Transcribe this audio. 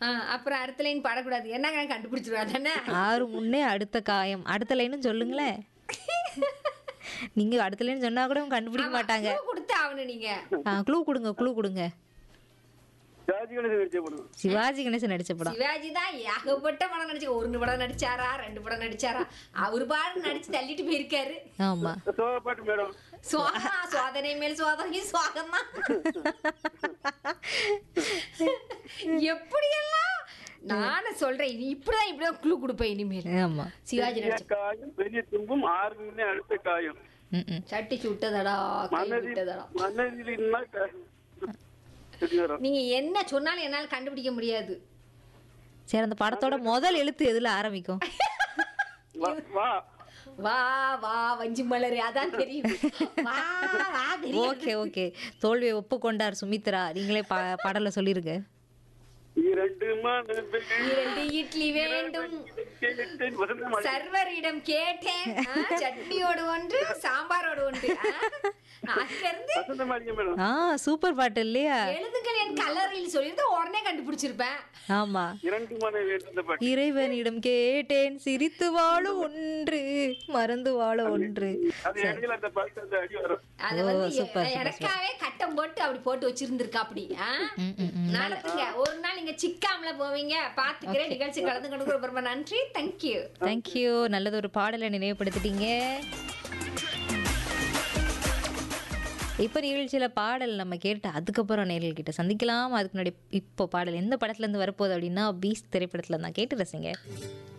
ஆ, அப்புறம் அடுத்த லைன் பாடக்கூடாது என்ன கண்டுபிடிச்சிருவா தானே ஆறு முன்னே அடுத்த காயம் அடுத்த லைனும் சொல்லுங்களேன் நீங்க அடுத்த லைன் சொன்னா கூட அவங்க கண்டுபிடிக்க மாட்டாங்க கொடுத்து ஆகணும் நீங்க க்ளூ கொடுங்க க்ளூ கொடுங்க ஜாதி கணேசன் நடிச்ச படம் சிவாஜி கணேசன் நடிச்ச படம் சிவாஜி தான் ஏகப்பட்ட படம் நடிச்சு ஒரு படம் நடிச்சாரா ரெண்டு படம் நடிச்சாரா அவரு பாடு நடிச்சு தள்ளிட்டு போயிருக்காரு ஆமா சோக பாட்டு மேடம் சோகமா சோதனை மேல் சோதனை சோகமா எப்படியெல்லாம் நானும் சொல்றேன் இனி இப்படிதான் இப்படிதான் குழு கொடுப்பேன் இனிமேல் ஆமா சிவாஜி பெரிய நடிச்ச காயம் பெரிய துன்பம் ஆறு முன்னே அடுத்த காயம் ம், ம். சட்டி சுட்டதடா கை மனதில் விட்டதடா மனதில் தெரிஞ்சுக்கிறோம் நீங்க என்ன சொன்னாலும் என்னால கண்டுபிடிக்க முடியாது சரி அந்த படத்தோட முதல் எழுத்து எதுல ஆரம்பிக்கும் வா வா வா வா வஞ்சி மலர் அதான் தெரியும் வா வா தெரியும் ஓகே ஓகே தோல்வியை ஒப்புக்கொண்டார் சுமித்ரா நீங்களே பா பாடல சொல்லிருங்க இரண்டு மனதில் இரண்டு இட்லி வேண்டும் கேட்டேன் வந்த மழை. சர்வரிடம் கேட்டேன் ஆ, சட்னியோடு ஒன்று சாம்பாரோடு ஒன்று ஆ, அங்க இருந்து வசந்த மாளிகை மேடம் ஆ சூப்பர் பாட்டு இல்லையா எழுதுங்கள் என் கலரில் சொல்லியிருந்தா உடனே கண்டுபிடிச்சிருப்பேன் ஆமா இரண்டு மனைவி இருந்த பாட்டு இறைவனிடம் கேட்டேன் சிரித்து வாழும் ஒன்று மறந்து வாழ ஒன்று அது இடையில அந்த பாட்டு அந்த அடி வரும் அது ஓ, வந்து super, super, எனக்காவே கட்டம் போட்டு அப்படி போட்டு வச்சிருந்திருக்கா அப்படி ஆ? ம், ம், ம். நடத்துங்க ஒரு நாள் நீங்க சிக்காமல போவீங்க பாத்துக்கிறேன் நிகழ்ச்சி கலந்து கொண்டு ரொம்ப நன்றி தேங்க்யூ தேங்க்யூ நல்லது ஒரு பாடலை நினைவுபடுத்திட்டீங்க இப்போ நிகழ்ச்சியில் பாடல் நம்ம கேட்டு அதுக்கப்புறம் நேரில் கிட்ட சந்திக்கலாம் அதுக்கு முன்னாடி இப்போ பாடல் எந்த படத்துலேருந்து வரப்போகுது அப்படின்னா பீஸ் திரைப்படத்தில் தான் கேட்டு ரசிங்க